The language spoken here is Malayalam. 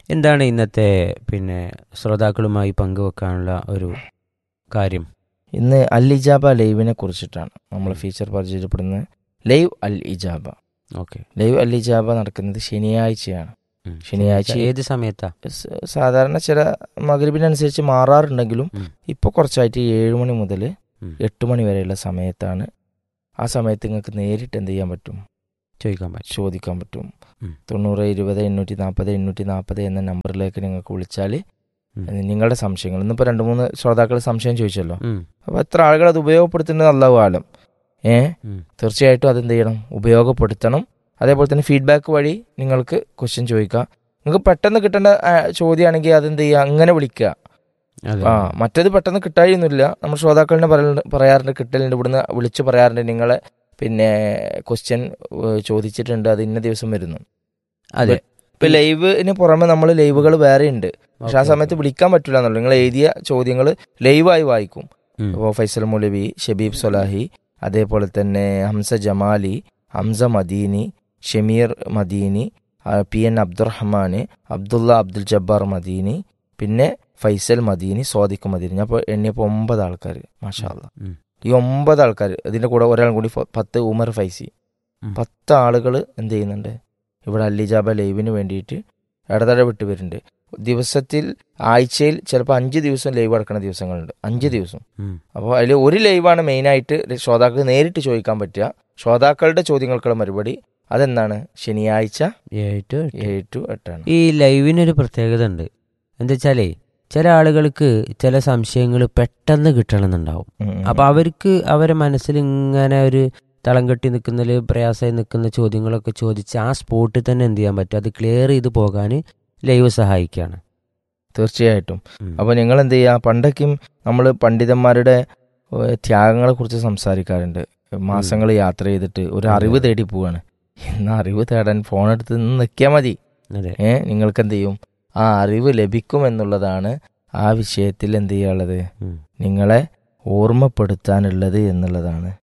എന്താണ് ഇന്നത്തെ പിന്നെ ശ്രോതാക്കളുമായി പങ്കുവെക്കാനുള്ള ഒരു കാര്യം ഇന്ന് അൽ ഇജാബ ലൈവിനെ കുറിച്ചിട്ടാണ് നമ്മൾ ഫീച്ചർ പരിചയപ്പെടുന്നത് ലൈവ് അൽ ഇജാബ ഓക്കെ ലൈവ് അൽ ഇജാബ നടക്കുന്നത് ശനിയാഴ്ചയാണ് ശനിയാഴ്ച ഏത് സമയത്താ സ- സാധാരണ ചില മകരബിനനുസരിച്ച് മാറാറുണ്ടെങ്കിലും ഉം. ഇപ്പോൾ കുറച്ചായിട്ട് ഏഴ് മണി മുതൽ ഉം. എട്ട് മണി വരെയുള്ള സമയത്താണ് ആ സമയത്ത് നിങ്ങൾക്ക് നേരിട്ട് എന്ത് ചെയ്യാൻ പറ്റും ചോദിക്കാൻ പറ്റും ചോദിക്കാൻ പറ്റും ഉം. തൊണ്ണൂറ് ഇരുപത് എണ്ണൂറ്റി നാൽപ്പത് എണ്ണൂറ്റി നാൽപ്പത് എന്ന നമ്പറിലേക്ക് നിങ്ങൾക്ക് വിളിച്ചാൽ ഉം. നിങ്ങളുടെ സംശയങ്ങൾ ഇന്നിപ്പോൾ രണ്ട് മൂന്ന് ശ്രോതാക്കൾ സംശയം ചോദിച്ചല്ലോ ഉം, അപ്പോൾ എത്ര ആളുകൾ അത് ഉപയോഗപ്പെടുത്തുന്നത് അല്ലാഹു ആലം ഏ ഉം. തീർച്ചയായിട്ടും അതെന്ത് ചെയ്യണം ഉപയോഗപ്പെടുത്തണം അതേപോലെ തന്നെ ഫീഡ്ബാക്ക് വഴി നിങ്ങൾക്ക് ക്വസ്റ്റ്യൻ ചോദിക്കാം നിങ്ങൾക്ക് പെട്ടെന്ന് കിട്ടേണ്ട ആ, ചോദ്യമാണെങ്കിൽ അതെന്ത് ചെയ്യുക അങ്ങനെ വിളിക്കുക അതെ. ആ മറ്റേത് പെട്ടെന്ന് കിട്ടായൊന്നുമില്ല നമ്മൾ ശ്രോതാക്കളിനെ പറയലുണ്ട് പറയാറുണ്ട് കിട്ടലുണ്ട് ഇവിടുന്ന് വിളിച്ച് പറയാറുണ്ട് നിങ്ങളെ പിന്നെ ക്വസ്റ്റ്യൻ ചോദിച്ചിട്ടുണ്ട് അത് ഇന്ന ദിവസം വരുന്നു അതെ ഇപ്പൊ ലൈവിന് പുറമെ നമ്മൾ ലൈവുകൾ വേറെ ഉണ്ട് പക്ഷെ ആ ഓക്കേ, സമയത്ത് വിളിക്കാൻ പറ്റില്ല എന്നുള്ളൂ നിങ്ങൾ എഴുതിയ ചോദ്യങ്ങൾ ലൈവായി വായിക്കും ഉം. ഇപ്പോൾ ഫൈസൽ മൗലവി ഷബീബ് സൊലാഹി അതേപോലെ തന്നെ ഹംസ ജമാലി ഹംസ മദീനി ഷമീർ മദീനി ആ, പി എൻ അബ്ദുറഹ്മാൻ അബ്ദുള്ള അബ്ദുൽ ജബ്ബാർ മദീനി പിന്നെ ഫൈസൽ മദീനി സ്വാദിഖ് മദീനി ഞാൻ ഇപ്പോൾ എണ്ണിയപ്പോൾ ഒമ്പത് ആൾക്കാർ മാഷാ അല്ലാ. ഉം. ഈ ഒമ്പത് ആൾക്കാർ ഇതിന്റെ കൂടെ ഒരാളും കൂടി ഫ- പത്ത് ഉമർ ഫൈസി ഉം. പത്ത് ആളുകൾ എന്ത് ചെയ്യുന്നുണ്ട് ഇവിടെ അല്ലിജാബ ലൈവിന് വേണ്ടിയിട്ട് ഇടതട വിട്ട് വരുന്നുണ്ട് ദിവസത്തിൽ ആഴ്ചയിൽ ചിലപ്പോൾ അഞ്ച് ദിവസം ലൈവ് അടക്കുന്ന ദിവസങ്ങളുണ്ട് അഞ്ച് ദിവസം ഉം. അപ്പോൾ അതിൽ ഒരു ലൈവാണ് മെയിനായിട്ട് ശ്രോതാക്കൾ നേരിട്ട് ചോദിക്കാൻ പറ്റുക ശ്രോതാക്കളുടെ ചോദ്യങ്ങൾക്കുള്ള മറുപടി അതെന്താണ് ശനിയാഴ്ച ഏഴ് to എട്ട്. ഏഴ് ടു എട്ടാണ് ഈ ലൈവിനൊരു പ്രത്യേകത ഉണ്ട് എന്താ വെച്ചാലേ ചില ആളുകൾക്ക് ചില സംശയങ്ങൾ പെട്ടെന്ന് കിട്ടണമെന്നുണ്ടാവും ഉം, ഉം. അപ്പൊ അവർക്ക് അവരെ മനസ്സിൽ ഇങ്ങനെ ഒരു തളം കെട്ടി നിൽക്കുന്നതിൽ പ്രയാസമായി നിൽക്കുന്ന ചോദ്യങ്ങളൊക്കെ ചോദിച്ച് ആ സ്പോട്ടിൽ തന്നെ എന്ത് ചെയ്യാൻ പറ്റും അത് ക്ലിയർ ചെയ്ത് പോകാൻ ലൈവ് സഹായിക്കുകയാണ് തീർച്ചയായിട്ടും ഉം. അപ്പോൾ നിങ്ങൾ എന്ത് ചെയ്യുക പണ്ടൊക്കെയും നമ്മൾ പണ്ഡിതന്മാരുടെ ഏഹ്, ത്യാഗങ്ങളെ കുറിച്ച് സംസാരിക്കാറുണ്ട് മാസങ്ങൾ യാത്ര ചെയ്തിട്ട് ഒരു അതെ. അറിവ് തേടി പോവാണ് ഇന്ന് അറിവ് തേടാൻ ഫോൺ എടുത്ത് നിന്ന് നിൽക്കിയാൽ മതി അതെ ഏ നിങ്ങൾക്ക് എന്ത് ചെയ്യും ആ അറിവ് ലഭിക്കും എന്നുള്ളതാണ് ആ വിഷയത്തിൽ എന്ത് ചെയ്യാനുള്ളത് ഉം. നിങ്ങളെ ഓർമ്മപ്പെടുത്താനുള്ളത് എന്നുള്ളതാണ്